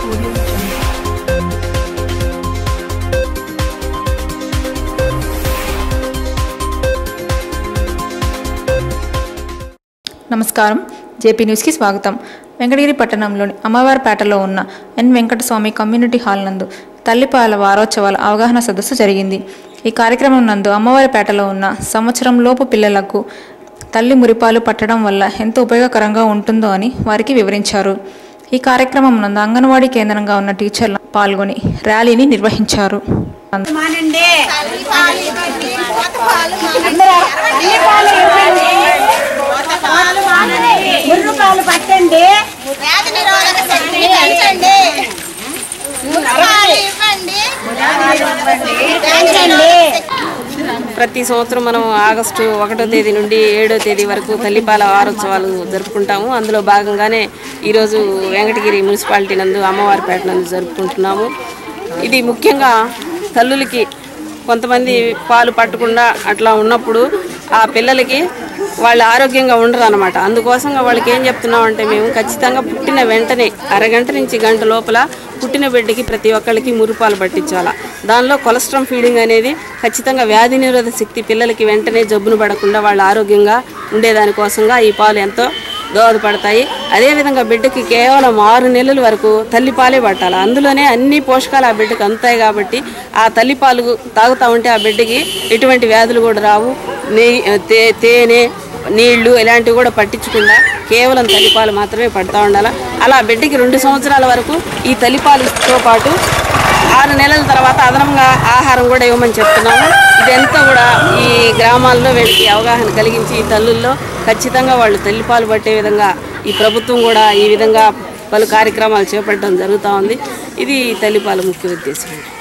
Audio Jungle. నమస్కారం JP న్యూస్కి స్వాగతం వెంకటగిరి పట్టణంలోని అమ్మవారిపేటలో ఉన్న ఎన్ వెంకటస్వామి కమ్యూనిటీ హాల్ నందు తల్లిపాల వారోత్సవాల అవగాహన సదస్సు జరిగింది ఈ కార్యక్రమం నందు అమ్మవారిపేటలో ఉన్న సంవత్సరం లోపు పిల్లలకు తల్లి మురిపాలు పట్టడం వల్ల ఎంతో ఉపయోగకరంగా ఉంటుందో అని వారికి వివరించారు ఈ కార్యక్రమం నందు అంగన్వాడీ కేంద్రంగా ఉన్న టీచర్లు పాల్గొని ర్యాలీని నిర్వహించారు మానండి ముర్రు పాలు పట్టండి వ్యాధి నిరోధక శక్తిని పెంచండి పాలు ఇవ్వండి పెంచండి ప్రతి సంవత్సరం మనం ఆగస్టు ఒకటో తేదీ నుండి ఏడో తేదీ వరకు తల్లిపాల వారోత్సవాలు జరుపుకుంటాము అందులో భాగంగానే ఈరోజు వెంకటగిరి మున్సిపాలిటీ నందు అమ్మవారిపేట నందు జరుపుకుంటున్నాము ఇది ముఖ్యంగా తల్లులకి కొంతమంది పాలు పట్టకుండా అట్లా ఉన్నప్పుడు ఆ పిల్లలకి వాళ్ళు ఆరోగ్యంగా ఉండరు అనమాట అందుకోసంగా వాళ్ళకి ఏం చెప్తున్నామంటే మేము ఖచ్చితంగా పుట్టిన వెంటనే అరగంట నుంచి గంట లోపల పుట్టిన బిడ్డకి ప్రతి ఒక్కళ్ళకి మురుపాలు పట్టించాలా దానిలో కొలెస్ట్రాల్ ఫీడింగ్ అనేది ఖచ్చితంగా వ్యాధి నిరోధక శక్తి పిల్లలకి వెంటనే జబ్బును పడకుండా వాళ్ళు ఆరోగ్యంగా ఉండేదానికోసంగా ఈ పాలు ఎంతో దోహదపడతాయి అదేవిధంగా బిడ్డకి కేవలం ఆరు నెలల వరకు తల్లిపాలే పట్టాలి అందులోనే అన్ని పోషకాలు ఆ బిడ్డకు అందుతాయి కాబట్టి ఆ తల్లిపాలు తాగుతూ ఉంటే ఆ బిడ్డకి ఎటువంటి వ్యాధులు కూడా రావు నెయ్యి తే తేనె నీళ్లు ఇలాంటివి కూడా పట్టించకుండా కేవలం తల్లిపాలు మాత్రమే పడతా ఉండాలి అలా బిడ్డకి రెండు సంవత్సరాల వరకు ఈ తల్లిపాలుతో పాటు ఆరు నెలల తర్వాత అదనంగా ఆహారం కూడా ఇవ్వమని చెప్తున్నాము ఇదంతా కూడా ఈ గ్రామాల్లో వీళ్ళకి అవగాహన కలిగించి ఈ తల్లుల్లో ఖచ్చితంగా వాళ్ళు తల్లిపాలు పట్టే విధంగా ఈ ప్రభుత్వం కూడా ఈ విధంగా పలు కార్యక్రమాలు చేపట్టడం జరుగుతూ ఉంది ఇది తల్లిపాల ముఖ్య ఉద్దేశం